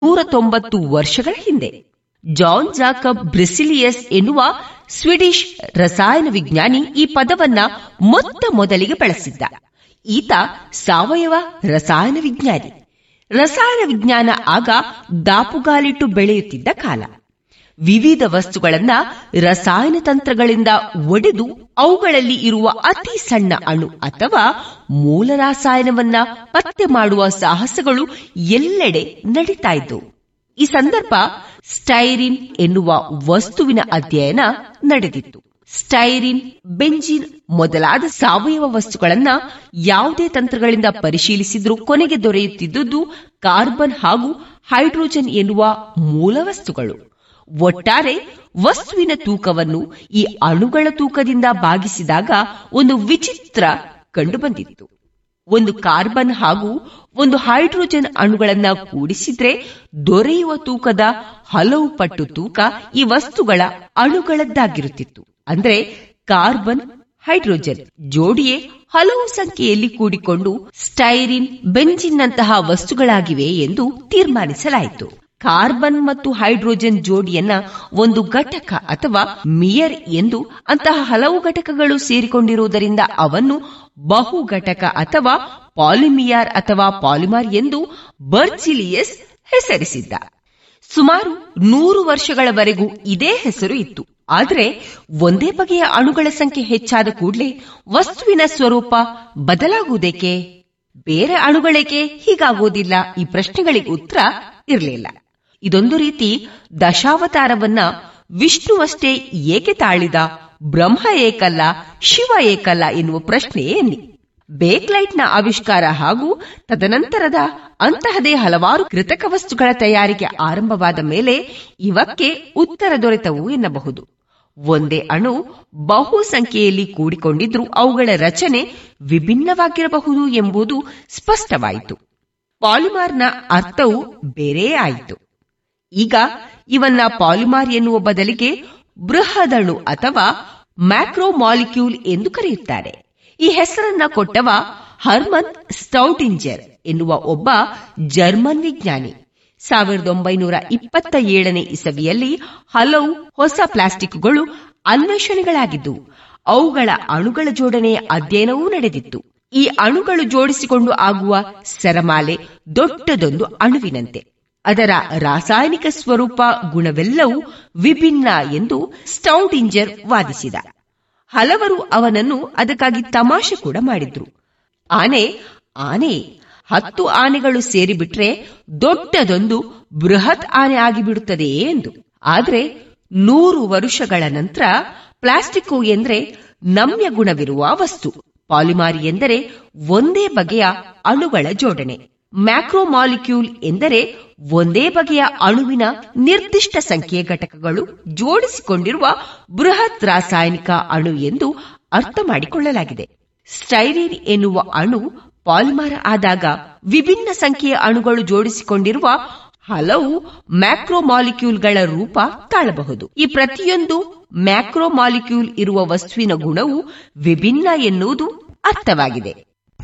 ನೂರ ತೊಂಬತ್ತು ವರ್ಷಗಳ ಹಿಂದೆ ಜಾನ್ ಜಾಕಬ್ ಬ್ರಿಸಿಲಿಯಸ್ ಎನ್ನುವ ಸ್ವಿಡಿಷ್ ರಸಾಯನ ವಿಜ್ಞಾನಿ ಈ ಪದವನ್ನ ಮೊತ್ತ ಮೊದಲಿಗೆ ಬಳಸಿದ್ದ ಈತ ಸಾವಯವ ರಸಾಯನ ವಿಜ್ಞಾನಿ ರಸಾಯನ ವಿಜ್ಞಾನ ಆಗ ದಾಪುಗಾಲಿಟ್ಟು ಬೆಳೆಯುತ್ತಿದ್ದ ಕಾಲ ವಿವಿಧ ವಸ್ತುಗಳನ್ನ ರಸಾಯನ ತಂತ್ರಗಳಿಂದ ಒಡೆದು ಅವುಗಳಲ್ಲಿ ಇರುವ ಅತಿ ಸಣ್ಣ ಅಣು ಅಥವಾ ಮೂಲ ರಾಸಾಯನವನ್ನ ಪತ್ತೆ ಮಾಡುವ ಸಾಹಸಗಳು ಎಲ್ಲೆಡೆ ನಡೀತಾ ಇದ್ದವು ಈ ಸಂದರ್ಭ ಸ್ಟೈರಿನ್ ಎನ್ನುವ ವಸ್ತುವಿನ ಅಧ್ಯಯನ ನಡೆದಿತ್ತು ಸ್ಟೈರಿನ್ ಬೆಂಜಿನ್ ಮೊದಲಾದ ಸಾವಯವ ವಸ್ತುಗಳನ್ನ ಯಾವುದೇ ತಂತ್ರಗಳಿಂದ ಪರಿಶೀಲಿಸಿದ್ರೂ ಕೊನೆಗೆ ದೊರೆಯುತ್ತಿದ್ದುದು ಕಾರ್ಬನ್ ಹಾಗೂ ಹೈಡ್ರೋಜನ್ ಎನ್ನುವ ಮೂಲ ವಸ್ತುಗಳು ಒಟ್ಟಾರೆ ವಸ್ತುವಿನ ತೂಕವನ್ನು ಈ ಅಣುಗಳ ತೂಕದಿಂದ ಭಾಗಿಸಿದಾಗ ಒಂದು ವಿಚಿತ್ರ ಕಂಡುಬಂದಿತ್ತು ಒಂದು ಕಾರ್ಬನ್ ಹಾಗೂ ಒಂದು ಹೈಡ್ರೋಜನ್ ಅಣುಗಳನ್ನ ಕೂಡಿಸಿದ್ರೆ ದೊರೆಯುವ ತೂಕದ ಹಲವು ಪಟ್ಟು ತೂಕ ಈ ವಸ್ತುಗಳ ಅಣುಗಳದ್ದಾಗಿರುತ್ತಿತ್ತು ಅಂದ್ರೆ ಕಾರ್ಬನ್ ಹೈಡ್ರೋಜನ್ ಜೋಡಿಯೇ ಹಲವು ಸಂಖ್ಯೆಯಲ್ಲಿ ಕೂಡಿಕೊಂಡು ಸ್ಟೈರಿನ್ ಬೆಂಜಿನ್ನಂತಹ ವಸ್ತುಗಳಾಗಿವೆ ಎಂದು ತೀರ್ಮಾನಿಸಲಾಯಿತು ಕಾರ್ಬನ್ ಮತ್ತು ಹೈಡ್ರೋಜನ್ ಜೋಡಿಯನ್ನ ಒಂದು ಘಟಕ ಅಥವಾ ಮಿಯರ್ ಎಂದು ಅಂತಹ ಹಲವು ಘಟಕಗಳು ಸೇರಿಕೊಂಡಿರುವುದರಿಂದ ಅವನ್ನು ಬಹು ಘಟಕ ಅಥವಾ ಪಾಲಿಮಿಯಾರ್ ಅಥವಾ ಪಾಲಿಮಾರ್ ಎಂದು ಬರ್ಜಿಲಿಯಸ್ ಹೆಸರಿಸಿದ್ದ ಸುಮಾರು ನೂರು ವರ್ಷಗಳವರೆಗೂ ಇದೇ ಹೆಸರು ಇತ್ತು ಆದರೆ ಒಂದೇ ಬಗೆಯ ಅಣುಗಳ ಸಂಖ್ಯೆ ಹೆಚ್ಚಾದ ಕೂಡಲೇ ವಸ್ತುವಿನ ಸ್ವರೂಪ ಬದಲಾಗುವುದೇಕೆ ಬೇರೆ ಅಣುಗಳೇಕೆ ಹೀಗಾಗೋದಿಲ್ಲ ಈ ಪ್ರಶ್ನೆಗಳಿಗೆ ಉತ್ತರ ಇರಲಿಲ್ಲ ಇದೊಂದು ರೀತಿ ದಶಾವತಾರವನ್ನ ವಿಷ್ಣುವಷ್ಟೇ ಏಕೆ ತಾಳಿದ ಬ್ರಹ್ಮ ಏಕಲ್ಲ ಶಿವ ಏಕಲ್ಲ ಎನ್ನುವ ಪ್ರಶ್ನೆಯೇ ಎನ್ನಿ ಬೇಕ್ಲೈಟ್ನ ಆವಿಷ್ಕಾರ ಹಾಗೂ ತದನಂತರದ ಅಂತಹದೇ ಹಲವಾರು ಕೃತಕ ವಸ್ತುಗಳ ತಯಾರಿಕೆ ಆರಂಭವಾದ ಮೇಲೆ ಇವಕ್ಕೆ ಉತ್ತರ ದೊರೆತವು ಎನ್ನಬಹುದು ಒಂದೇ ಅಣು ಬಹು ಸಂಖ್ಯೆಯಲ್ಲಿ ಕೂಡಿಕೊಂಡಿದ್ರೂ ಅವುಗಳ ರಚನೆ ವಿಭಿನ್ನವಾಗಿರಬಹುದು ಎಂಬುದು ಸ್ಪಷ್ಟವಾಯಿತು ಪಾಲಿಮಾರ್ನ ಅರ್ಥವು ಬೇರೆ ಆಯಿತು ಈಗ ಇವನ್ನ ಪಾಲಿಮಾರ್ ಎನ್ನುವ ಬದಲಿಗೆ ಬೃಹದಣು ಅಥವಾ ಮ್ಯಾಕ್ರೋಮಾಲಿಕ್ಯೂಲ್ ಎಂದು ಕರೆಯುತ್ತಾರೆ ಈ ಹೆಸರನ್ನ ಕೊಟ್ಟವ ಹರ್ಮನ್ ಸ್ಟೌಟಿಂಜರ್ ಎನ್ನುವ ಒಬ್ಬ ಜರ್ಮನ್ ವಿಜ್ಞಾನಿ ಸಾವಿರದ ಒಂಬೈನೂರ ಇಪ್ಪತ್ತ ಏಳನೇ ಇಸವಿಯಲ್ಲಿ ಹಲವು ಹೊಸ ಪ್ಲಾಸ್ಟಿಕ್ಗಳು ಅನ್ವೇಷಣೆಗಳಾಗಿದ್ದು ಅವುಗಳ ಅಣುಗಳ ಜೋಡಣೆಯ ಅಧ್ಯಯನವೂ ನಡೆದಿತ್ತು ಈ ಅಣುಗಳು ಜೋಡಿಸಿಕೊಂಡು ಆಗುವ ಸರಮಾಲೆ ದೊಡ್ಡದೊಂದು ಅಣುವಿನಂತೆ ಅದರ ರಾಸಾಯನಿಕ ಸ್ವರೂಪ ಗುಣವೆಲ್ಲವೂ ವಿಭಿನ್ನ ಎಂದು ಸ್ಟೌಡಿಂಜರ್ ವಾದಿಸಿದ ಹಲವರು ಅವನನ್ನು ಅದಕ್ಕಾಗಿ ತಮಾಷೆ ಕೂಡ ಮಾಡಿದ್ರು ಆನೆ ಆನೆ ಹತ್ತು ಆನೆಗಳು ಸೇರಿಬಿಟ್ರೆ ದೊಡ್ಡದೊಂದು ಬೃಹತ್ ಆನೆ ಆಗಿಬಿಡುತ್ತದೆ ಎಂದು ಆದ್ರೆ ನೂರು ವರುಷಗಳ ನಂತರ ಪ್ಲಾಸ್ಟಿಕ್ ಎಂದ್ರೆ ನಮ್ಯ ಗುಣವಿರುವ ವಸ್ತು ಪಾಲಿಮಾರಿ ಎಂದರೆ ಒಂದೇ ಬಗೆಯ ಅಣುಗಳ ಜೋಡಣೆ ಮ್ಯಾಕ್ರೋಮಾಲಿಕ್ಯೂಲ್ ಎಂದರೆ ಒಂದೇ ಬಗೆಯ ಅಣುವಿನ ನಿರ್ದಿಷ್ಟ ಸಂಖ್ಯೆಯ ಘಟಕಗಳು ಜೋಡಿಸಿಕೊಂಡಿರುವ ಬೃಹತ್ ರಾಸಾಯನಿಕ ಅಣು ಎಂದು ಅರ್ಥ ಮಾಡಿಕೊಳ್ಳಲಾಗಿದೆ ಸ್ಟೈರಿನ್ ಎನ್ನುವ ಅಣು ಪಾಲಿಮಾರ್ ಆದಾಗ ವಿಭಿನ್ನ ಸಂಖ್ಯೆಯ ಅಣುಗಳು ಜೋಡಿಸಿಕೊಂಡಿರುವ ಹಲವು ಮ್ಯಾಕ್ರೋಮಾಲಿಕ್ಯೂಲ್ಗಳ ರೂಪ ತಾಳಬಹುದು ಈ ಪ್ರತಿಯೊಂದು ಮ್ಯಾಕ್ರೋಮಾಲಿಕ್ಯೂಲ್ ಇರುವ ವಸ್ತುವಿನ ಗುಣವು ವಿಭಿನ್ನ ಎನ್ನುವುದು ಅರ್ಥವಾಗಿದೆ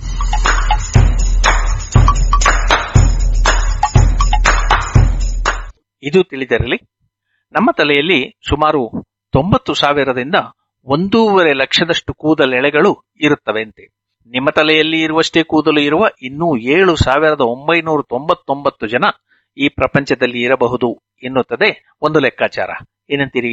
ಇದು ತಿಳಿದಿರಲಿ ನಮ್ಮ ತಲೆಯಲ್ಲಿ ಸುಮಾರು ತೊಂಬತ್ತು ಸಾವಿರದಿಂದ ಒಂದೂವರೆ ಲಕ್ಷದಷ್ಟು ಕೂದಲೆಳೆಗಳು ಇರುತ್ತವೆಂತೆ ನಿಮ್ಮ ತಲೆಯಲ್ಲಿ ಇರುವಷ್ಟೇ ಕೂದಲು ಇರುವ ಇನ್ನೂ ಏಳು ಸಾವಿರದ ಒಂಬೈನೂರ ತೊಂಬತ್ತೊಂಬತ್ತು ಜನ ಈ ಪ್ರಪಂಚದಲ್ಲಿ ಇರಬಹುದು ಎನ್ನುತ್ತದೆ ಒಂದು ಲೆಕ್ಕಾಚಾರ ಏನಂತೀರಿ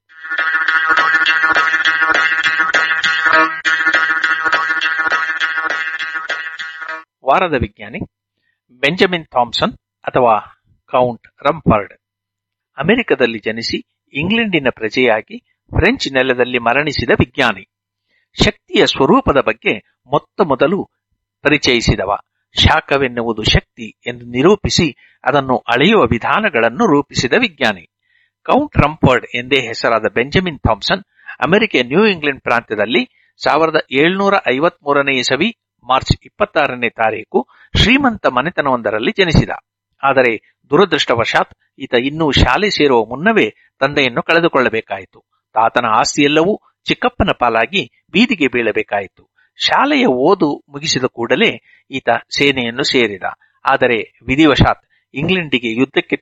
ವಾರದ ವಿಜ್ಞಾನಿ ಬೆಂಜಮಿನ್ ಥಾಮ್ಸನ್ ಅಥವಾ ಕೌಂಟ್ ರಂಫರ್ಡ್ ಅಮೆರಿಕದಲ್ಲಿ ಜನಿಸಿ ಇಂಗ್ಲೆಂಡಿನ ಪ್ರಜೆಯಾಗಿ ಫ್ರೆಂಚ್ ನೆಲದಲ್ಲಿ ಮರಣಿಸಿದ ವಿಜ್ಞಾನಿ ಶಕ್ತಿಯ ಸ್ವರೂಪದ ಬಗ್ಗೆ ಮೊತ್ತ ಮೊದಲು ಪರಿಚಯಿಸಿದವ ಶಾಖವೆನ್ನುವುದು ಶಕ್ತಿ ಎಂದು ನಿರೂಪಿಸಿ ಅದನ್ನು ಅಳೆಯುವ ವಿಧಾನಗಳನ್ನು ರೂಪಿಸಿದ ವಿಜ್ಞಾನಿ ಕೌಂಟ್ ರಂಫರ್ಡ್ ಎಂದೇ ಹೆಸರಾದ ಬೆಂಜಮಿನ್ ಥಾಮ್ಸನ್ ಅಮೆರಿಕೆಯ ನ್ಯೂ ಇಂಗ್ಲೆಂಡ್ ಪ್ರಾಂತ್ಯದಲ್ಲಿ ಸಾವಿರದ ಏಳ್ನೂರ ಐವತ್ ಮೂರನೇ ಇಸವಿ ಮಾರ್ಚ್ ಇಪ್ಪತ್ತಾರನೇ ತಾರೀಕು ಶ್ರೀಮಂತ ಮನೆತನವೊಂದರಲ್ಲಿ ಜನಿಸಿದ ಆದರೆ ದುರದೃಷ್ಟವಶಾತ್ ಈತ ಇನ್ನೂ ಶಾಲೆ ಸೇರುವ ಮುನ್ನವೇ ತಂದೆಯನ್ನು ಕಳೆದುಕೊಳ್ಳಬೇಕಾಯಿತು ತಾತನ ಆಸ್ತಿಯೆಲ್ಲವೂ ಚಿಕ್ಕಪ್ಪನ ಪಾಲಾಗಿ ಬೀದಿಗೆ ಬೀಳಬೇಕಾಯಿತು ಶಾಲೆಯ ಓದು ಮುಗಿಸಿದ ಕೂಡಲೇ ಈತ ಸೇನೆಯನ್ನು ಸೇರಿದ ಆದರೆ ವಿಧಿವಶಾತ್ ಇಂಗ್ಲೆಂಡಿಗೆ ಯುದ್ಧಕ್ಕೆ